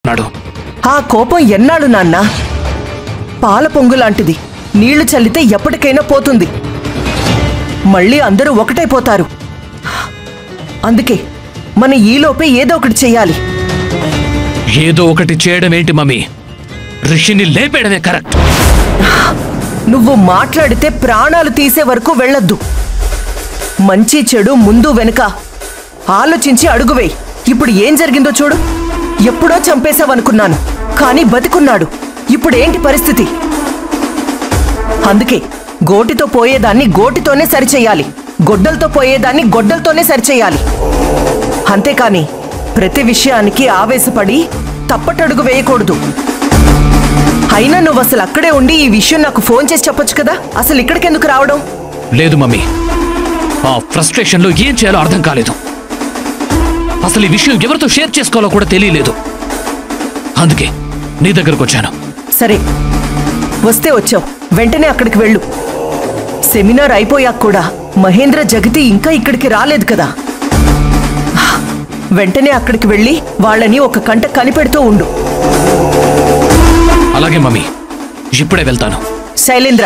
చేసుకుంటున్నాడు ఆ కోపం ఎన్నాడు నాన్న పాల పొంగు లాంటిది నీళ్లు చల్లితే ఎప్పటికైనా పోతుంది మళ్ళీ అందరూ ఒకటైపోతారు అందుకే మన ఈలోపే ఏదో ఒకటి చెయ్యాలి ఏదో ఒకటి చేయడం ఏంటి మమ్మీ రిషిని లేపేయడమే కరెక్ట్ నువ్వు మాట్లాడితే ప్రాణాలు తీసే వరకు వెళ్ళొద్దు మంచి చెడు ముందు వెనుక ఆలోచించి అడుగువేయ్ ఇప్పుడు ఏం జరిగిందో చూడు ఎప్పుడో చంపేశావనుకున్నాను కానీ బతికున్నాడు ఇప్పుడేంటి పరిస్థితి అందుకే గోటితో పోయేదాన్ని గోటితోనే సరిచెయ్యాలి గొడ్డలతో పోయేదాన్ని గొడ్డలతోనే సరిచెయ్యాలి అంతేకాని ప్రతి విషయానికి ఆవేశపడి తప్పటడుగు వేయకూడదు అయినా నువ్వు అసలు అక్కడే ఉండి ఈ విషయం నాకు ఫోన్ చేసి చెప్పొచ్చు కదా అసలు ఇక్కడికెందుకు రావడం లేదు మమ్మీ ఆ ఫ్రస్ట్రేషన్లో ఏం చేయాలో అర్థం కాలేదు అసలు ఈ విషయం ఎవరితో షేర్ చేసుకోవాలో కూడా తెలియలేదు అందుకే నీ దగ్గరకు వచ్చాను సరే వస్తే వచ్చావు వెంటనే అక్కడికి వెళ్ళు సెమినార్ అయిపోయాక కూడా మహేంద్ర జగతి ఇంకా ఇక్కడికి రాలేదు కదా వెంటనే అక్కడికి వెళ్ళి వాళ్ళని ఒక కంట కనిపెడుతూ ఉండు అలాగే మమ్మీ ఇప్పుడే వెళ్తాను శైలేంద్ర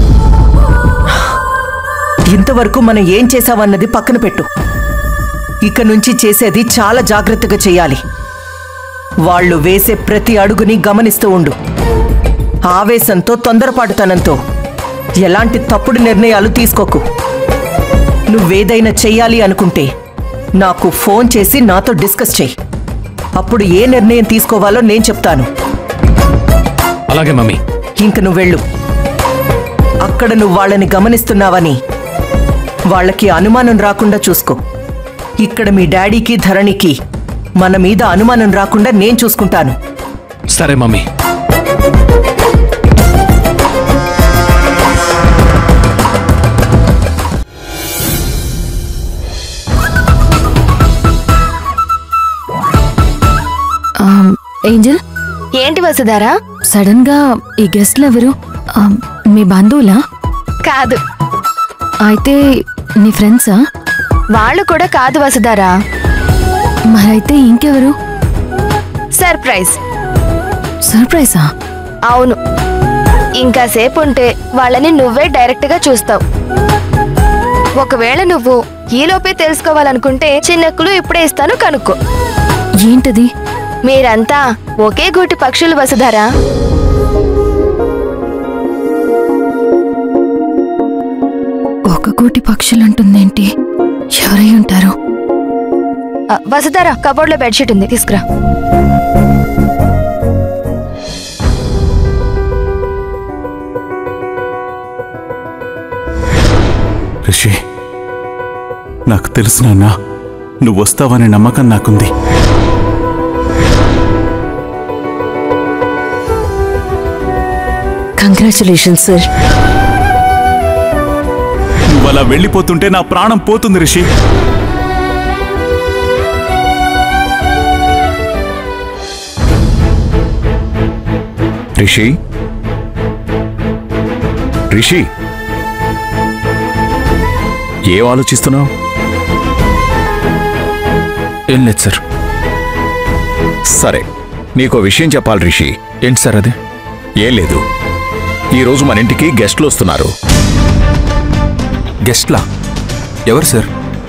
ఇంతవరకు మనం ఏం చేశావన్నది పక్కన పెట్టు ఇక నుంచి చేసేది చాలా జాగ్రత్తగా చేయాలి వాళ్ళు వేసే ప్రతి అడుగుని గమనిస్తూ ఉండు ఆవేశంతో తొందరపాటుతనంతో ఎలాంటి తప్పుడు నిర్ణయాలు తీసుకోకు నువ్వేదైనా చెయ్యాలి అనుకుంటే నాకు ఫోన్ చేసి నాతో డిస్కస్ చెయ్యి అప్పుడు ఏ నిర్ణయం తీసుకోవాలో నేను చెప్తాను అలాగే మమ్మీ ఇంక నువ్వు వెళ్ళు అక్కడ నువ్వు వాళ్ళని గమనిస్తున్నావని వాళ్ళకి అనుమానం రాకుండా చూసుకో ఇక్కడ మీ డాడీకి ధరణికి మన మీద అనుమానం రాకుండా నేను చూసుకుంటాను సరే మమ్మీ ఆమ్, ఏంజల్ ఏంటి వసుధారా సడన్ గా ఈ గెస్ట్లు ఎవరు ఆమ్, మీ బంధువులా కాదు అయితే నీ ఫ్రెండ్సా వాళ్ళు కూడా కాదు వసుధారా మరైతే ఇంకెవరు సర్ప్రైజ్ సర్ప్రైజా అవును ఇంకా సేపు ఉంటే వాళ్ళని నువ్వే డైరెక్ట్ గా చూస్తావు ఒకవేళ నువ్వు ఈలోపే తెలుసుకోవాలనుకుంటే చిన్నక్కులు ఇప్పుడే ఇస్తాను కనుక్కో ఏంటది మీరంతా ఒకే గూటి పక్షులు వసుధారా ఒక కోటి పక్షులు అంటుందేంటి ఎవరై ఉంటారు ఆ, వసుధారా కబోర్డ్ లో బెడ్షీట్ ఉంది తీసుకురా రిషి నాకు తెలుసు నాన్న నువ్వు వస్తావనే నమ్మకం నాకుంది కంగ్రాచులేషన్ సార్ నువ్వు అలా వెళ్ళిపోతుంటే నా ప్రాణం పోతుంది రిషి రిషి రిషి ఏం ఆలోచిస్తున్నావు ఏం లేదు సార్ సరే నీకో విషయం చెప్పాలి రిషి ఏంటి సార్ అది ఏం లేదు ఈరోజు మన ఇంటికి గెస్ట్లు వస్తున్నారు గెస్ట్లా ఎవరు సార్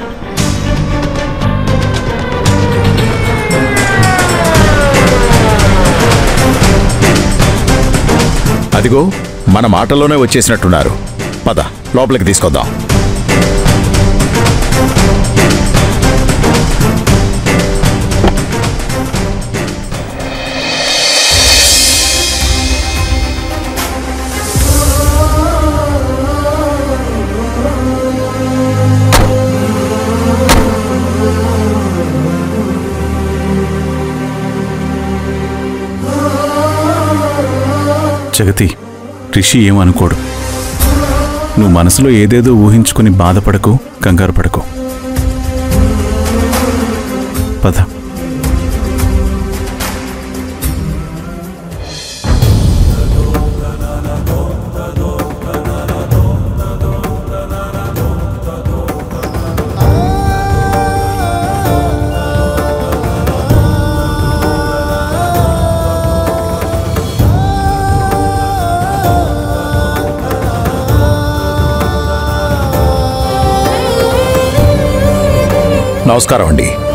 అదిగో మన మాటల్లోనే వచ్చేసినట్టున్నారు పద లోపలికి తీసుకొద్దాం జగతి రిషి ఏమనుకోడు నువ్వు మనసులో ఏదేదో ఊహించుకుని బాధపడకు కంగారు పడకు పద నమస్కారం అండి